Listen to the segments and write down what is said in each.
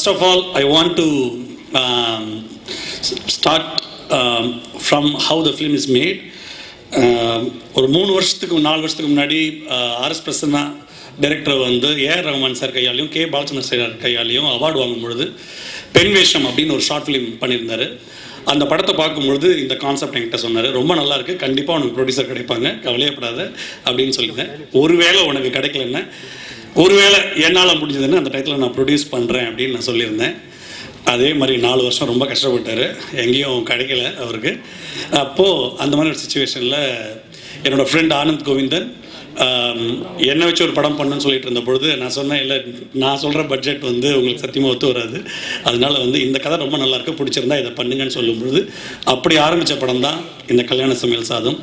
First of all I want to start from how the film is made ஒரு மூணு வருஷத்துக்கு நாலு வருஷத்துக்கு முன்னாடி ஆர்எஸ் பிரசன்னா டைரக்டர் வந்து ஏஆர் ரஹ்மான் சார் கையாலையும் கே பாலச்சந்திர சார் கையாலையும் அவார்டு வாங்கும் பொழுது பெண் வேஷம் அப்படின்னு ஒரு ஷார்ட் ஃபிலிம் பண்ணியிருந்தாரு அந்த படத்தை பார்க்கும்பொழுது இந்த கான்செப்ட் என்கிட்ட சொன்னார் ரொம்ப நல்லா இருக்கு கண்டிப்பாக உனக்கு ப்ரொடியூசர் கிடைப்பாங்க கவலையப்படாத அப்படின்னு சொல்லியிருந்தேன் ஒருவேளை உனக்கு கிடைக்கலன்னா ஒருவேளை என்னால் முடிஞ்சதுன்னு அந்த டயத்தில் நான் ப்ரொடியூஸ் பண்ணுறேன் அப்படின்னு நான் சொல்லியிருந்தேன் அதே மாதிரி நாலு வருஷம் ரொம்ப கஷ்டப்பட்டார் எங்கேயும் கிடைக்கல அவருக்கு அப்போது அந்த மாதிரி ஒரு சுச்சுவேஷனில் என்னோடய ஃப்ரெண்ட் ஆனந்த் கோவிந்தன் ஆம், என்னை வச்சு ஒரு படம் பண்ணுன்னு சொல்லிட்டு இருந்த பொழுது நான் சொன்னேன் இல்லை நான் சொல்கிற பட்ஜெட் வந்து உங்களுக்கு சத்தியமாக ஒத்து வராது அதனால வந்து இந்த கதை ரொம்ப நல்லா இருக்கு பிடிச்சிருந்தா இதை பண்ணுங்கன்னு சொல்லும்பொழுது அப்படி ஆரம்பித்த படம் தான் இந்த கல்யாண சமையல் சாதம்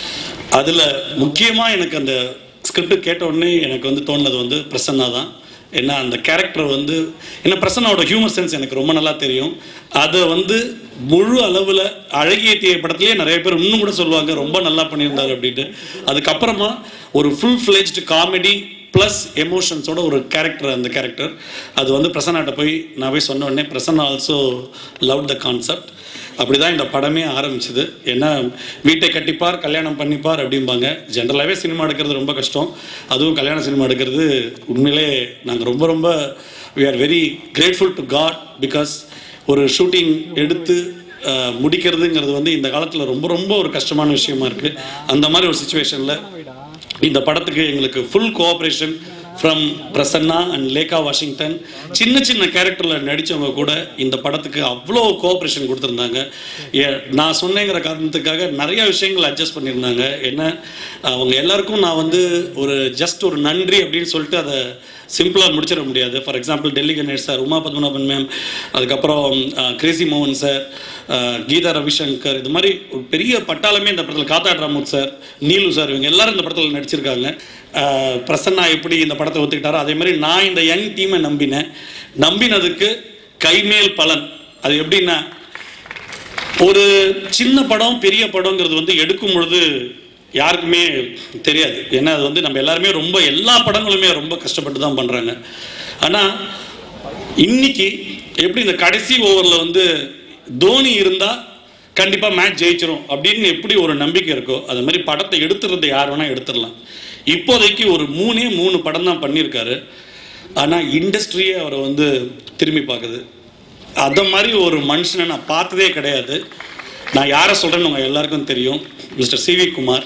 அதில் முக்கியமாக எனக்கு அந்த ஸ்கிரிப்ட் கேட்ட உடனே எனக்கு வந்து தோணுனது வந்து பிரசன்னா தான் ஏன்னா அந்த கேரக்டர் வந்து ஏன்னா பிரசன்னாவோட ஹியூமர் சென்ஸ் எனக்கு ரொம்ப நல்லா தெரியும் அதை வந்து முழு அளவில் அழகிய தீய படத்துலேயே நிறைய பேர் இன்னும் கூட சொல்லுவாங்க ரொம்ப நல்லா பண்ணியிருந்தாரு அப்படின்ட்டு அதுக்கப்புறமா ஒரு ஃபுல் ஃப்ளெஜ்டு காமெடி ப்ளஸ் எமோஷன்ஸோட ஒரு கேரக்டர் அந்த கேரக்டர் அது வந்து பிரசன்னாட்ட போய் நான் போய் சொன்ன உடனே Prasanna also love the concept அப்படி தான் இந்த படமே ஆரம்பிச்சது ஏன்னா வீட்டை கட்டிப்பார் கல்யாணம் பண்ணிப்பார் அப்படிம்பாங்க ஜென்ரலாகவே சினிமா எடுக்கிறது ரொம்ப கஷ்டம் அதுவும் கல்யாண சினிமா எடுக்கிறது உண்மையிலே நாங்கள் ரொம்ப ரொம்ப we are very grateful to God because ஒரு ஷூட்டிங் எடுத்து அஹ், முடிக்கிறதுங்கிறது வந்து இந்த காலத்தில் ரொம்ப ரொம்ப ஒரு கஷ்டமான விஷயமா இருக்குது அந்த மாதிரி ஒரு சுச்சுவேஷனில் இந்த படத்துக்கு எங்களுக்கு full cooperation from Prasanna and Lekha Washington சின்ன சின்ன கேரக்டரில் நடித்தவங்க கூட இந்த படத்துக்கு அவ்வளோ கோஆப்ரேஷன் கொடுத்துருந்தாங்க ஏ- நான் சொன்னேங்கிற காரணத்துக்காக நிறைய விஷயங்கள் அட்ஜஸ்ட் பண்ணியிருந்தாங்க என்ன அவங்க எல்லாருக்கும் நான் வந்து ஒரு ஜஸ்ட் ஒரு நன்றி அப்படின்னு சொல்லிட்டு அதை சிம்பிளாக முடிச்சிட முடியாது for example Delhi Ganesh sir Uma Padmanabhan ma'am அதுக்கப்புறம் கிரேசி மோகன் சார் அஹ், கீதா ரவிசங்கர் இது மாதிரி ஒரு பெரிய பட்டாளமே இந்த படத்தில் காத்தாட் ராமுத் சார் நீலு சார் இவங்க எல்லாரும் இந்த படத்தில் நடிச்சிருக்காங்க அஹ், பிரசன்னா எப்படி இந்த படத்தை ஒத்துக்கிட்டாரோ அதே மாதிரி நான் இந்த யங் டீமை நம்பினேன் நம்பினதுக்கு கைமேல் பலன் அது எப்படின்னா ஒரு சின்ன படம் பெரிய படங்கிறது வந்து எடுக்கும் பொழுது யாருக்குமே தெரியாது ஏன்னா அது வந்து நம்ம எல்லாருமே ரொம்ப எல்லா படங்களுமே ரொம்ப கஷ்டப்பட்டு தான் பண்ணுறாங்க ஆனால் இன்னைக்கு எப்படி இந்த கடைசி ஓவரில் வந்து தோனி இருந்தால் கண்டிப்பாக மேட்ச் ஜெயிச்சிரும் அப்படின்னு எப்படி ஒரு நம்பிக்கை இருக்கோ அது மாதிரி படத்தை எடுத்துறது யார் வேணால் எடுத்துடலாம் இப்போதைக்கு ஒரு மூணே மூணு படம் தான் பண்ணியிருக்காரு ஆனால் இண்டஸ்ட்ரியே அவரை வந்து திரும்பி பார்க்குது அதை மாதிரி ஒரு மனுஷனை நான் பார்த்ததே கிடையாது நான் யாரை சொல்கிறேன்னு உங்கள் எல்லாருக்கும் தெரியும் மிஸ்டர் சிவி குமார்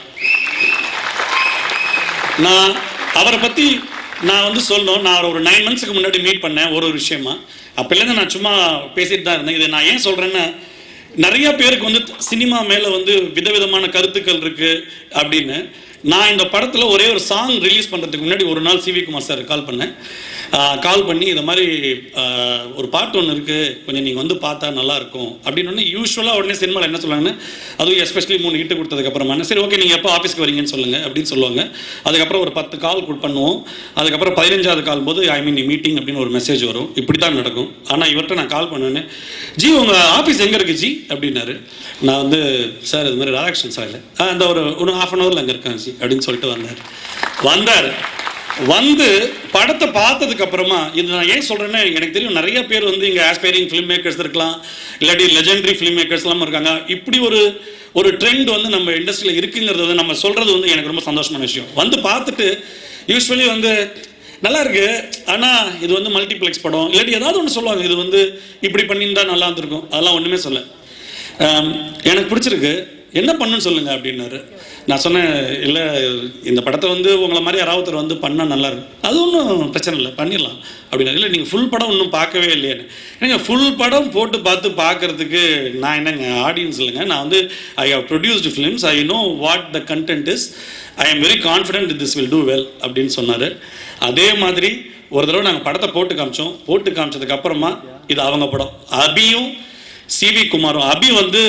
நான் அவரை பற்றி நான் வந்து சொல்லணும் நான் அவரை ஒரு நைன் மந்த்ஸுக்கு முன்னாடி மீட் பண்ணேன் ஒரு ஒரு விஷயமா அப்போலேருந்து நான் சும்மா பேசிட்டு தான் இருந்தேன் இதை நான் ஏன் சொல்கிறேன்னா நிறைய பேருக்கு வந்து சினிமா மேலே வந்து விதவிதமான கருத்துக்கள் இருக்குது அப்படின்னு நான் இந்த படத்தில் ஒரே ஒரு சாங் ரிலீஸ் பண்ணுறதுக்கு முன்னாடி ஒரு நாள் சிவி குமார் சார் கால் பண்ணேன் கால் பண்ணி இந்த மாதிரி ஆஹ், ஒரு பாட்டு ஒன்று இருக்குது கொஞ்சம் நீங்கள் வந்து பார்த்தா நல்லா இருக்கும் அப்படின்னு ஒன்று யூஸ்வலாக உடனே சினிமாவில் என்ன சொல்லுவாங்கன்னா அதுவும் எஸ்பெஷலி மூணு ஹிட்டு கொடுத்ததுக்கப்புறமா என்ன சரி ஓகே நீங்கள் எப்போ ஆஃபீஸ்க்கு வரீங்கன்னு சொல்லுங்கள் அப்படின்னு சொல்லுவாங்க அதுக்கப்புறம் ஒரு பத்து கால் பண்ணுவோம் அதுக்கப்புறம் பதினஞ்சாவது கால் போது ஐ மீன் மீட்டிங் அப்படின்னு ஒரு மெசேஜ் வரும் இப்படி தான் நடக்கும் ஆனால் இவர்கிட்ட நான் கால் பண்ணேன்னு ஜி உங்கள் ஆஃபீஸ் எங்கே இருக்குது ஜி அப்படின்னாரு நான் வந்து சார் இது மாதிரி ராதாகிருஷ்ணன் சார் இல்லை ஆ இந்த ஒரு ஒரு ஹாஃப் அன் ஹவரில் அங்கே இருக்காங்க ஜி அப்படின்னு சொல்லிட்டு வந்தார் வந்தார் வந்து படத்தை பார்த்ததுக்கு அப்புறமா இது நான் ஏன் சொல்றேன்னா எனக்கு தெரியும் நிறைய பேர் வந்து இங்க ஆஸ்பைரிங் ஃபிலிம் மேக்கர்ஸ் இருக்கலாம் இல்லாட்டி லெஜெண்டரி ஃபிலிம் மேக்கர்ஸ் எல்லாம் இருக்காங்க இப்படி ஒரு ஒரு ட்ரெண்ட் வந்து நம்ம இண்டஸ்ட்ரியில் இருக்குங்கிறது வந்து நம்ம சொல்றது வந்து எனக்கு ரொம்ப சந்தோஷமான விஷயம் வந்து பார்த்துட்டு யூஸ்வலி வந்து நல்லா இருக்கு ஆனா இது வந்து மல்டிப்ளெக்ஸ் படம் இல்லாட்டி ஏதாவது ஒன்று சொல்லுவாங்க இது வந்து இப்படி பண்ணியிருந்தா நல்லா இருந்திருக்கும் அதெல்லாம் ஒண்ணுமே சொல்ல ஆம், எனக்கு பிடிச்சிருக்கு என்ன பண்ணுன்னு சொல்லுங்க அப்படின்னாரு நான் சொன்னேன் இல்லை இந்த படத்தை வந்து உங்களை மாதிரி யாராவது ஒருத்தர் வந்து பண்ணால் நல்லா இருக்கும் அது ஒன்றும் பிரச்சனை இல்லை பண்ணிடலாம் அப்படின்னாரு இல்லை நீங்கள் ஃபுல் படம் இன்னும் பார்க்கவே இல்லையான்னு ஏங்க ஃபுல் படம் போட்டு பார்த்து பார்க்கறதுக்கு நான் என்னங்க ஆடியன்ஸ் இல்லைங்க நான் வந்து I have produced films I know what the content is I am very confident this will do well அப்படின்னு சொன்னார் அதே மாதிரி ஒரு தடவை நாங்கள் படத்தை போட்டு காமிச்சோம் போட்டு காமிச்சதுக்கு அப்புறமா இது அவங்க படம் அபியும் சிவி குமாரும் அபி வந்து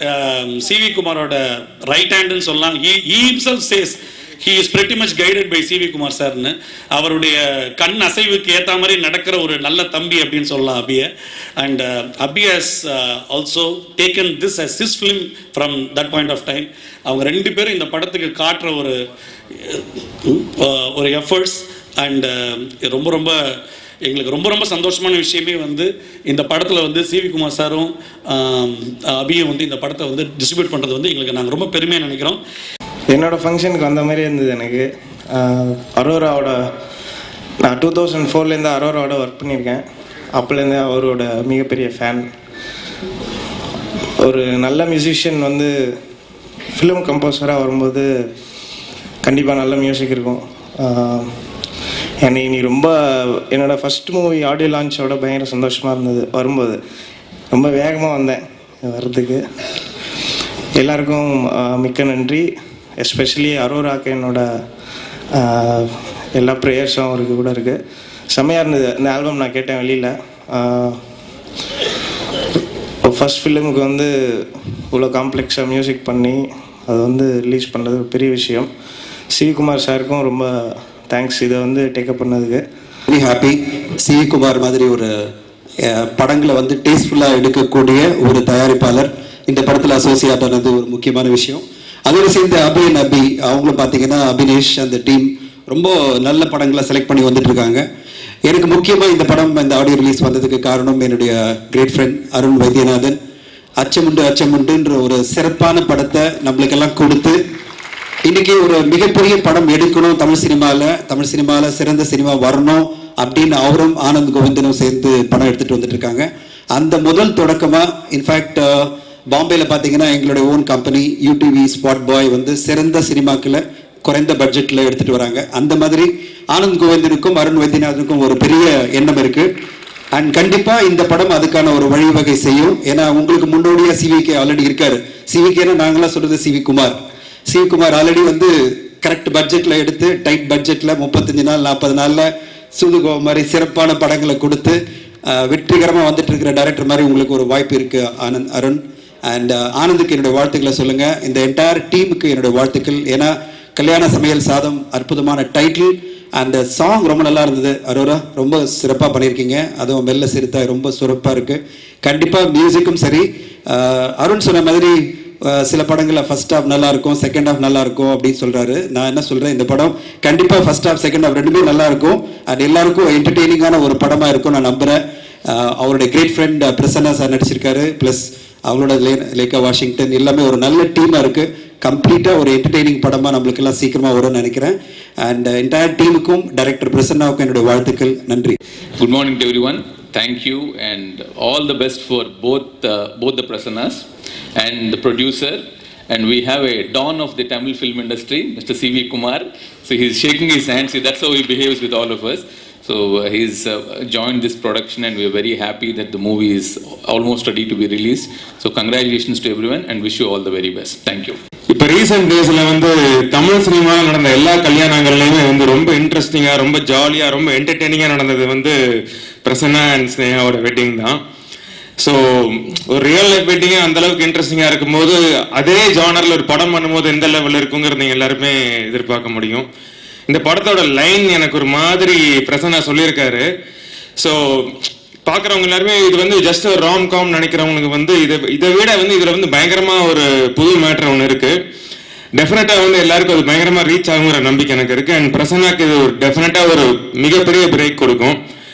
சிவி குமாரோட ரைட் ஹேண்டுன்னு சொல்லலாம் he himself says he is pretty much guided by C V Kumar சார்னு அவருடைய கண் அசைவுக்கு ஏற்ற மாதிரி நடக்கிற ஒரு நல்ல தம்பி அப்படின்னு சொல்லலாம் அபியை and Abhi has also taken this as his film from that point of time அவங்க ரெண்டு பேரும் இந்த படத்துக்கு காட்டுற ஒரு அஹ், ஒரு எஃபர்ட்ஸ் அண்ட் ரொம்ப ரொம்ப எங்களுக்கு ரொம்ப ரொம்ப சந்தோஷமான விஷயமே வந்து இந்த படத்தில் வந்து சிவி குமார் சாரும் ஆம், அபியும் வந்து இந்த படத்தை வந்து டிஸ்ட்ரிபியூட் பண்ணுறது வந்து எங்களுக்கு நாங்கள் ரொம்ப பெருமையாக நினைக்கிறோம் என்னோடய ஃபங்க்ஷனுக்கு வந்த மாதிரி இருந்தது எனக்கு ஆஹ் அரோராவோட நான் டூ தௌசண்ட் ஃபோர்லேருந்து அரோராவோட ஒர்க் பண்ணியிருக்கேன் அப்போலேருந்து அவரோட மிகப்பெரிய ஃபேன் ஒரு நல்ல மியூசிஷியன் வந்து ஃபிலிம் கம்போசராக வரும்போது கண்டிப்பாக நல்ல மியூசிக் இருக்கும் ஆஹ் எனக்கு நீ ரொம்ப என்னோடய ஃபஸ்ட் மூவி ஆடியோ லான்ச்சோட பயங்கர சந்தோஷமாக இருந்தது வரும்போது ரொம்ப வேகமாக வந்தேன் வர்றதுக்கு எல்லாருக்கும் ஆஹ், மிக்க நன்றி எஸ்பெஷலி அரோராக்கு என்னோட ஆஹ், எல்லா ப்ரேயர்ஸும் அவருக்கு கூட இருக்குது செம்மையாக இருந்தது இந்த ஆல்பம் நான் கேட்டேன் வெளியில் ஃபஸ்ட் ஃபிலிமுக்கு வந்து இவ்வளோ காம்ப்ளெக்ஸாக மியூசிக் பண்ணி அது வந்து ரிலீஸ் பண்ணுறது ஒரு பெரிய விஷயம் சிவகுமார் சாருக்கும் ரொம்ப தேங்க்ஸ் இதை வந்து டேக்கப் பண்ணதுக்கு வெரி ஹாப்பி சி குமார் மாதிரி ஒரு அஹ், படங்களை வந்து டேஸ்ட்ஃபுல்லாக எடுக்கக்கூடிய ஒரு தயாரிப்பாளர் இந்த படத்தில் அசோசியேட் ஆனது ஒரு முக்கியமான விஷயம் அதோடு சேர்ந்து அபி அண்ட் அபி அவங்களும் பார்த்தீங்கன்னா அபினேஷ் அந்த டீம் ரொம்ப நல்ல படங்களை செலக்ட் பண்ணி வந்துட்டு இருக்காங்க எனக்கு முக்கியமாக இந்த படம் இந்த ஆடியோ ரிலீஸ் வந்ததுக்கு காரணம் என்னுடைய கிரேட் ஃப்ரெண்ட் அருண் வைத்தியநாதன் அச்சமுண்டு அச்சமுண்டுன்ற ஒரு சிறப்பான படத்தை நம்மளுக்கெல்லாம் கொடுத்து இன்னைக்கு ஒரு மிகப்பெரிய படம் எடுக்கணும் தமிழ் சினிமாவில் தமிழ் சினிமாவில் சிறந்த சினிமா வரணும் அப்படின்னு அவரும் ஆனந்த் கோவிந்தனும் சேர்ந்து படம் எடுத்துட்டு வந்துட்டு இருக்காங்க அந்த முதல் தொடக்கமாக இன்ஃபேக்ட் பாம்பேல பார்த்தீங்கன்னா எங்களுடைய own company UTV Spotboy வந்து சிறந்த சினிமாக்களை குறைந்த பட்ஜெட்டில் எடுத்துட்டு வராங்க அந்த மாதிரி ஆனந்த் கோவிந்தனுக்கும் அருண் வைத்தியநாதனுக்கும் ஒரு பெரிய எண்ணம் இருக்கு அண்ட் கண்டிப்பா இந்த படம் அதுக்கான ஒரு வழிவகை செய்யும் ஏன்னா உங்களுக்கு முன்னோடியா சிவிகே ஆல்ரெடி இருக்காரு சிவிகேனா நாங்களாம் சொல்றது C V Kumar C V Kumar already வந்து கரெக்ட் பட்ஜெட்ல எடுத்து டைட் பட்ஜெட்ல முப்பத்தஞ்சு நாள் நாற்பது நாள்ல சூதுகோ மாதிரி சிறப்பான படங்களை கொடுத்து அஹ், வெற்றிகரமா வந்துட்டு இருக்கிற டைரக்டர் மாதிரி உங்களுக்கு ஒரு வாய்ப்பு இருக்கு ஆனந்த் அருண் அண்ட் ஆனந்துக்கு என்னுடைய வாழ்த்துக்களை சொல்லுங்க இந்த என்டையர் டீமுக்கு என்னுடைய வாழ்த்துக்கள் ஏன்னா கல்யாண சமையல் சாதம் அற்புதமான டைட்டில் அந்த சாங் ரொம்ப நல்லா இருந்தது அரோரா ரொம்ப சிறப்பாக பண்ணியிருக்கீங்க அதுவும் மெல்ல சிறுத்தாய் ரொம்ப சிறப்பாக இருக்கு கண்டிப்பாக மியூசிக்கும் சரி அஹ், அருண் சொன்ன மாதிரி அஹ், சில படங்களில் ஃபர்ஸ்ட் ஹாஃப் நல்லா இருக்கும் செகண்ட் ஹாஃப் நல்லா இருக்கும் அப்படின்னு சொல்றாரு நான் என்ன சொல்றேன் இந்த படம் கண்டிப்பாக ஃபர்ஸ்ட் ஹாஃப் செகண்ட் ஹாஃப் ரெண்டுமே நல்லா இருக்கும் அண்ட் எல்லாருக்கும் என்டர்டெய்னிங்கான ஒரு படமாக இருக்கும் நான் நம்புறேன் அஹ், அவருடைய கிரேட் ஃப்ரெண்ட் பிரசன்னா சார் நடிச்சிருக்காரு ப்ளஸ் அவங்களோட லே லேக்கா வாஷிங்டன் எல்லாமே ஒரு நல்ல டீமாக இருக்கு கம்ப்ளீட்டாக ஒரு என்டர்டெய்னிங் படமாக நம்மளுக்கு எல்லாம் சீக்கிரமாக வரும்னு நினைக்கிறேன் அண்ட் என்டையர் டீமுக்கும் டைரக்டர் பிரசன்னாவுக்கும் என்னுடைய வாழ்த்துக்கள் நன்றி Good morning to everyone. Thank you and all the best for both uh, both the Prasannas and the producer. And we have a dawn of the Tamil film industry, Mr. C.V. Kumar. So he's shaking his hands. See, That's how he behaves with all of us. So uh, he's uh, joined this production, and we're very happy that the movie is almost ready to be released. So congratulations to everyone, and wish you all the very best. Thank you. இப்ப recent டேஸ்ல வந்து தமிழ் சினிமாவில் நடந்த எல்லா கல்யாணங்கள்லயுமே வந்து ரொம்ப இன்ட்ரெஸ்டிங்கா ரொம்ப ஜாலியா ரொம்ப என்டர்டெய்னிங்கா நடந்தது வந்து பிரசன்னா அண்ட் ஸ்னேகாவோட வெட்டிங் தான் ஸோ ஒரு ரியல் லைஃப் வெட்டிங்கே அந்த அளவுக்கு இன்ட்ரெஸ்டிங்கா இருக்கும்போது அதே ஜானர்ல ஒரு படம் பண்ணும்போது எந்த லெவலில் இருக்குங்கிறது நீங்க எல்லாருமே எதிர்பார்க்க முடியும் இந்த படத்தோட லைன் எனக்கு ஒரு மாதிரி பிரசன்னா சொல்லியிருக்காரு ஸோ பார்க்குறவங்க எல்லாருமே இது வந்து ஜஸ்ட் ஒரு ராம் காம் நினைக்கிறவங்களுக்கு வந்து இதை இதை விட வந்து இதில் வந்து பயங்கரமாக ஒரு புது மேட்ரு ஒன்று இருக்கு டெஃபினட்டாக வந்து எல்லாருக்கும் அது பயங்கரமாக ரீச் ஆகுங்கிற நம்பிக்கை எனக்கு இருக்கு அண்ட் பிரசன்னாக்கு இது ஒரு டெஃபினட்டாக ஒரு மிகப்பெரிய பிரேக் கொடுக்கும்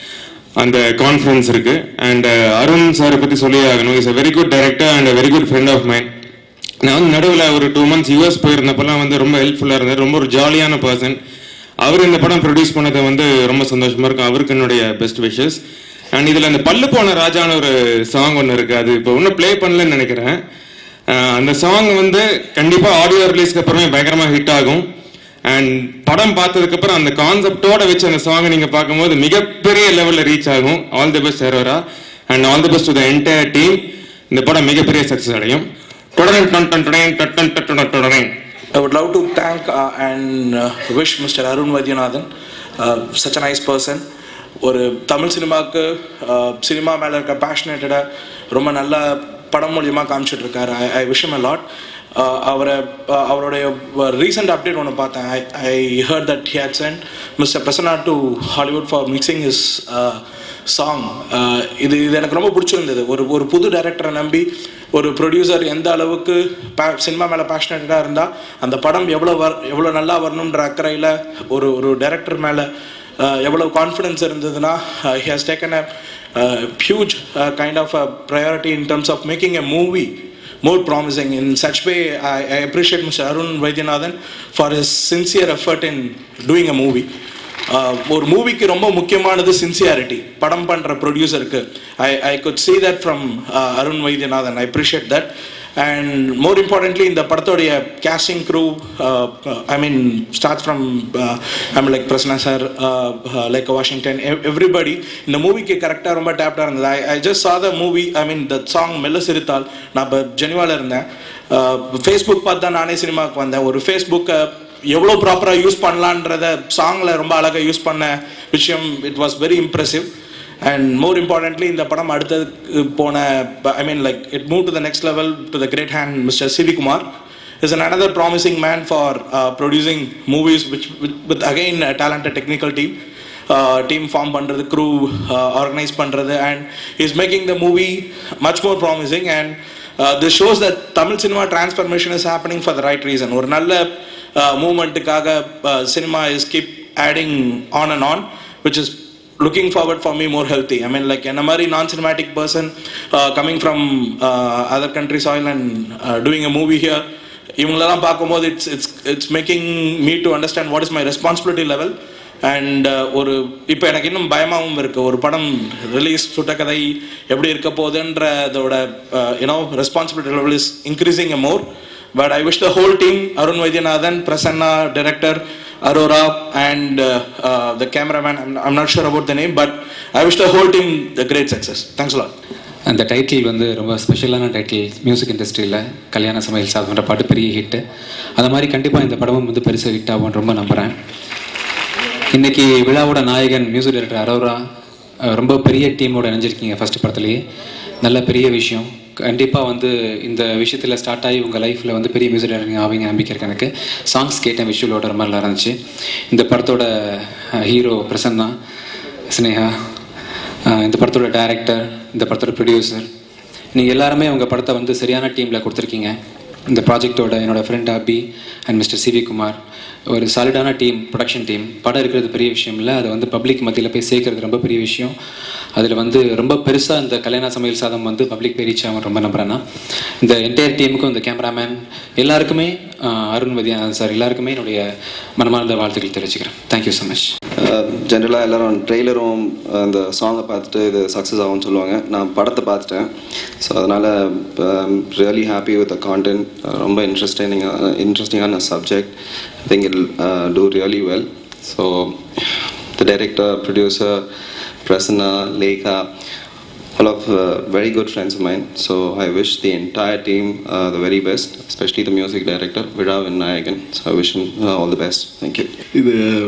அந்த கான்ஃபிடன்ஸ் இருக்கு அண்ட் அருண் சாரை பற்றி சொல்லியே ஆகணும் is a very good director and very good friend of mine நான் வந்து நடுவில் ஒரு டூ மந்த்ஸ் யூஎஸ் போயிருந்தப்பெல்லாம் வந்து ரொம்ப ஹெல்ப்ஃபுல்லாக இருந்தார் ரொம்ப ஒரு ஜாலியான பர்சன் அவர் இந்த படம் ப்ரொடியூஸ் பண்ணது வந்து ரொம்ப சந்தோஷமா இருக்கும் அவருக்கு என்னுடைய பெஸ்ட் விஷஸ் அண்ட் இதில் அந்த பல்லு போன ராஜான்னு ஒரு சாங் ஒன்று இருக்கு அது இப்போ இன்னும் ப்ளே பண்ணலன்னு நினைக்கிறேன் அஹ் அந்த சாங் வந்து கண்டிப்பாக ஆடியோ ரிலீஸ்க்கு அப்புறமே பயங்கரமாக ஹிட் ஆகும் அண்ட் படம் பார்த்ததுக்கு அப்புறம் அந்த கான்செப்டோட வச்சு அந்த சாங்கை நீங்க பார்க்கும்போது மிகப்பெரிய லெவல்ல ரீச் ஆகும் ஆல் தி பெஸ்ட் சரோரா and all the best to the entire team இந்த படம் மிகப்பெரிய சக்சஸ் அடையும் தொடரன் டன் டன் டடன் டன் டன் டன் டன் தொடரன் I would love to thank uh, and uh, wish Mr. Arun Vaidyanathan, uh, such a nice person. ஒரு தமிழ் சினிமாவுக்கு சினிமா மேலே இருக்க பேஷனேட்டடாக ரொம்ப நல்ல படம் மூலியமாக காமிச்சிட்டு இருக்காரு I I wish him a lot அவரை uh, அவருடைய ரீசெண்ட் அப்டேட் ஒன்று பார்த்தேன் I I heard that he had sent mister Prasanna to Hollywood for mixing his song இது இது எனக்கு ரொம்ப பிடிச்சிருந்தது ஒரு ஒரு புது டைரக்டரை நம்பி ஒரு ப்ரொடியூசர் எந்த அளவுக்கு பே சினிமா மேலே பேஷனேட்டடாக இருந்தால் அந்த படம் எவ்வளோ வர் எவ்வளோ நல்லா வரணுன்ற அக்கறையில் ஒரு ஒரு டைரக்டர் மேலே எவ்வளோ கான்ஃபிடென்ஸ் இருந்ததுன்னா he has taken a huge kind of a priority in terms of making a movie more promising. In such way, I, I appreciate Mr. Arun Vaidyanathan for his sincere effort in doing a movie. Uh, ஒரு மூவிக்கு ரொம்ப முக்கியமானது sincerity படம் பண்ணுற ப்ரொடியூசருக்கு I I could see that from uh, Arun Vaidyanathan I appreciate that and more importantly இந்த படத்தோடைய casting crew I mean start from I mean like Prasanna sir like Washington everybody இந்த மூவிக்கு கரெக்டாக ரொம்ப டேப்டாக இருந்தது ஐ I just saw the movie I mean the song மெல்ல சிரித்தால் நான் இப்போ ஜெனிவாவில் இருந்தேன் ஃபேஸ்புக் பார்த்து தான் நானே சினிமாவுக்கு வந்தேன் ஒரு ஃபேஸ்புக்கை எவ்வளோ ப்ராப்பராக யூஸ் பண்ணலான்றத சாங்கில் ரொம்ப அழகாக யூஸ் பண்ண விஷயம் it was very impressive and more importantly இந்த படம் அடுத்ததுக்கு போன I mean like it move to the next level to the great hand mister C V Kumar is an another promising man for producing movies which with again talented technical team team form பண்ணுறது crew organise பண்ணுறது and is making the movie much more promising and this shows that Tamil cinema transformation is happening for the right reason ஒரு நல்ல மூமெண்ட்டுக்காக cinema is keep adding on and on which is looking forward for me more healthy. I mean, like, in a very non cinematic person uh, coming from uh, other country soil and uh, doing a movie here. இவங்களெல்லாம் பார்க்கும்போது it's it's it's making me to understand what is my responsibility level and ஒரு இப்போ எனக்கு இன்னும் பயமாகவும் இருக்குது ஒரு படம் ரிலீஸ் சுட்டக்கதை எப்படி இருக்க போகுதுன்றதோட you know responsibility level is increasing a more but I wish the whole team Arun Vaidyanathan Prasanna director Aurora and uh, uh, the cameraman. I'm, I'm not sure about the name, but I wish the whole team the great success. Thanks a lot. அந்த title வந்து ரொம்ப ஸ்பெஷலான title music இண்டஸ்ட்ரியில் கல்யாண சமையல் சாதம்ன்ற பாட்டு பெரிய hit அந்த மாதிரி கண்டிப்பாக இந்த படமும் வந்து பெருசாக ஹிட் ஆகும்னு ரொம்ப நம்புகிறேன் இன்னைக்கு விழாவோட நாயகன் மியூசிக் டைரக்டர் அரோரா அஹ், ரொம்ப பெரிய டீமோட இணைஞ்சிருக்கீங்க ஃபர்ஸ்ட் படத்துலேயே நல்ல பெரிய விஷயம் கண்டிப்பாக வந்து இந்த விஷயத்தில் ஸ்டார்ட் ஆகி உங்கள் லைஃப்பில் வந்து பெரிய மியூசிக் டைரக்டர் ஆவீங்க நம்பிக்கை இருக்கு எனக்கு சாங்ஸ் கேட்டேன் விஷுவலோட ரொம்ப நல்லா இருந்துச்சு இந்த படத்தோட ஹீரோ பிரசன்னா ஸ்னேகா ஆஹ் இந்த படத்தோட டைரக்டர் இந்த படத்தோட ப்ரொடியூசர் நீங்கள் எல்லாருமே உங்கள் படத்தை வந்து சரியான டீமில் கொடுத்துருக்கீங்க இந்த ப்ராஜெக்டோட என்னோட friend Abhi and mister C V Kumar ஒரு சாலிடான டீம் ப்ரொடக்ஷன் டீம் படம் இருக்கிறது பெரிய விஷயம் இல்லை அதை வந்து பப்ளிக் மத்தியில் போய் சேர்க்கறது ரொம்ப பெரிய விஷயம் அதில் வந்து ரொம்ப பெருசாக இந்த கல்யாண சமையல் சாதம் வந்து பப்ளிக் போய் ரீச் ஆகும் ரொம்ப நம்புறேன்னா இந்த என்டையர் டீமுக்கும் இந்த கேமராமேன் எல்லாருக்குமே ஆஹ் அருண் வதியானந்த் சார் எல்லாருக்குமே என்னுடைய மனமார்ந்த வாழ்த்துக்கள் தெரிவிச்சுக்கிறேன் தேங்க்யூ ஸோ மச் ஜென்ரலாக எல்லாரும் ட்ரெய்லரும் அந்த சாங்கை பார்த்துட்டு இது சக்ஸஸ் ஆகும்னு சொல்லுவாங்க நான் படத்தை பார்த்துட்டேன் ஸோ அதனால் really happy with the content ரொம்ப இன்ட்ரெஸ்டிங் இன்ட்ரெஸ்டிங்கான subject think it'll do really well so the director producer Prasanna Lekha all of uh, very good friends of mine. So I wish the entire team uh, the very best, especially the music director, Vida Vinayagan. So I wish him uh, all the best. Thank you. இது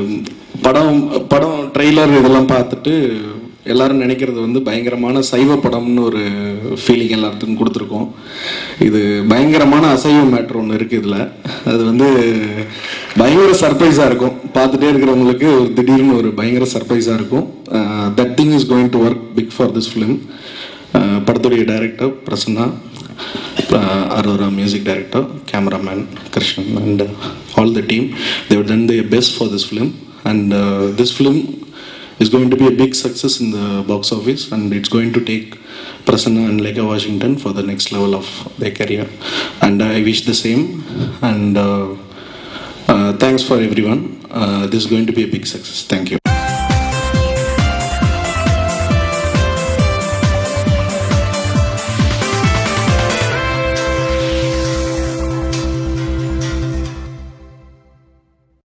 படம் படம் trailer இதெல்லாம் பார்த்துட்டு எல்லாரும் நினைக்கிறது வந்து பயங்கரமான சைவ படம்னு ஒரு ஃபீலிங் எல்லாத்துக்கும் கொடுத்துருக்கோம் இது பயங்கரமான அசைவ மேட்ரு ஒன்று இருக்குது இதில் அது வந்து பயங்கர சர்ப்ரைஸாக இருக்கும் பார்த்துட்டே இருக்கிறவங்களுக்கு ஒரு திடீர்னு ஒரு பயங்கர சர்ப்ரைஸாக இருக்கும் that thing is going to work big for this film படத்துடைய director Prasanna Aurora music director cameraman Krishnan and all the team they've done the best for this film and this film is going to be a big success in the box office and it's going to take Prasanna and Leka Washington for the next level of their career. And I wish the same and uh, uh, thanks for everyone. Uh, this is going to be a big success. Thank you.